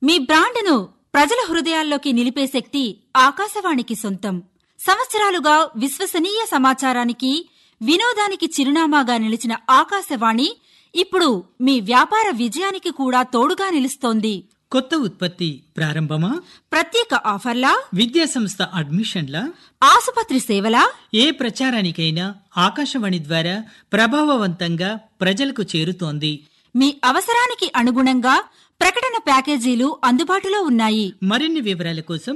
మీ బ్రాండ్ను ప్రజల హృదయాల్లోకి నిలిపే శక్తి ఆకాశవాణికి సొంతం సంవత్సరాలుగా విశ్వసనీయ సమాచారానికి వినోదానికి చిరునామాగా నిలిచిన ఆకాశవాణి ఇప్పుడు మీ వ్యాపార విజయానికి కూడా తోడుగా నిలుస్తోంది కొత్త ఉత్పత్తి ప్రారంభమా ప్రత్యేక ఆఫర్లా విద్యా సంస్థ అడ్మిషన్ల ఆసుపత్రి సేవలా ఏ ప్రచారానికైనా ఆకాశవాణి ద్వారా ప్రభావవంతంగా ప్రజలకు చేరుతోంది మీ అవసరానికి అనుగుణంగా ప్రకటన ప్యాకేజీలు అందుబాటులో ఉన్నాయి మరిన్ని వివరాల కోసం